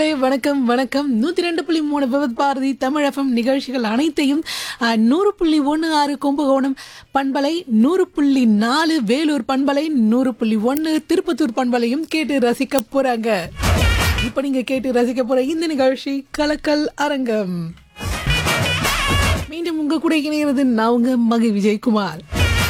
மக்களே வணக்கம் வணக்கம் நூத்தி ரெண்டு புள்ளி மூணு விபத் பாரதி தமிழ் எஃப்எம் நிகழ்ச்சிகள் அனைத்தையும் அஹ், நூறு புள்ளி ஒன்று ஆறு கும்பகோணம் பண்பலை நூறு புள்ளி நாலு வேலூர் பண்பலை நூறு புள்ளி ஒன்று திருப்பத்தூர் பண்பலையும் கேட்டு ரசிக்க போறாங்க இப்ப நீங்க கேட்டு ரசிக்க போற இந்த நிகழ்ச்சி கலக்கல் அரங்கம் மீண்டும் உங்க கூட இணைகிறது நான் உங்க மகி விஜயகுமார்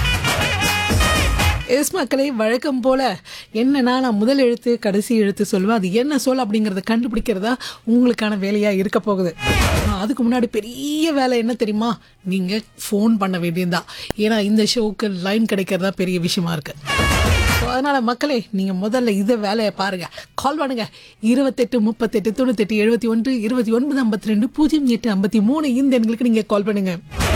எஸ் மக்களே வழக்கம் போல என்னன்னா நான் முதல் எழுத்து கடைசி எழுத்து சொல்லுவேன் அது என்ன சொல் அப்படிங்கறத கண்டுபிடிக்கிறதா உங்களுக்கான வேலையா இருக்க போகுது ஆனா, அதுக்கு முன்னாடி பெரிய வேலை என்ன தெரியுமா நீங்க ஃபோன் பண்ண வேண்டியதுதான் ஏன்னா இந்த ஷோவுக்கு லைன் கிடைக்கிறதா பெரிய விஷயமா இருக்கு So, அதனால மக்களே நீங்க முதல்ல இதை வேலையை பாருங்க கால் பண்ணுங்க இருபத்தெட்டு முப்பத்தெட்டு தொண்ணூத்தெட்டு எழுபத்தி ஒன்று இருபத்தி ஒன்பது ஐம்பத்தி ரெண்டு பூஜ்ஜியம் எட்டு ஐம்பத்தி மூணு இந்த எண்களுக்கு நீங்க கால் பண்ணுங்க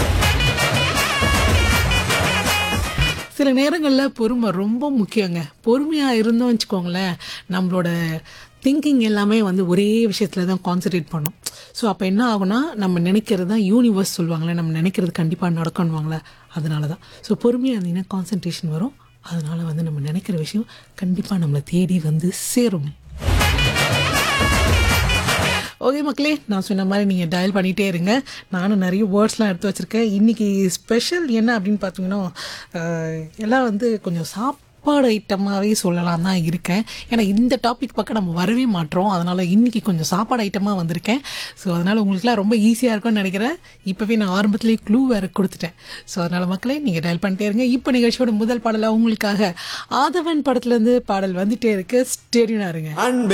சில நேரங்களில் பொறுமை ரொம்ப முக்கியங்க பொறுமையாக இருந்தோம் வச்சுக்கோங்களேன் நம்மளோட திங்கிங் எல்லாமே வந்து ஒரே விஷயத்தில் தான் கான்சென்ட்ரேட் பண்ணும் ஸோ அப்போ என்ன ஆகும்னா நம்ம நினைக்கிறது தான் யூனிவர்ஸ் சொல்லுவாங்களே நம்ம நினைக்கிறது கண்டிப்பாக நடக்கணுவாங்களே அதனால தான் ஸோ பொறுமையாக இருந்தீங்கன்னா கான்சன்ட்ரேஷன் வரும் அதனால வந்து நம்ம நினைக்கிற விஷயம் கண்டிப்பாக நம்மளை தேடி வந்து சேரும் ஓகே மக்களே நான் சொன்ன மாதிரி நீங்கள் டயல் பண்ணிகிட்டே இருங்க நானும் நிறைய வேர்ட்ஸ்லாம் எடுத்து வச்சுருக்கேன் இன்றைக்கி ஸ்பெஷல் என்ன அப்படின்னு பார்த்தீங்கன்னா அஹ், எல்லாம் வந்து கொஞ்சம் சாப்பாடு ஐட்டமாகவே சொல்லலாம் தான் இருக்கேன் ஏன்னா இந்த டாபிக் பக்கம் நம்ம வரவே மாட்டோம் அதனால் இன்றைக்கி கொஞ்சம் சாப்பாடு ஐட்டமாக வந்திருக்கேன் ஸோ அதனால் உங்களுக்குலாம் ரொம்ப ஈஸியாக இருக்கும்னு நினைக்கிறேன் இப்போவே நான் ஆரம்பத்துலேயே க்ளூ வேறு கொடுத்துட்டேன் ஸோ அதனால் மக்களே நீங்கள் டயல் பண்ணிட்டே இருங்க இப்போ நிகழ்ச்சியோட முதல் பாடலாக உங்களுக்காக ஆதவன் படத்துலேருந்து பாடல் வந்துட்டே இருக்கு ஸ்டேடியனாக இருங்க அன்பே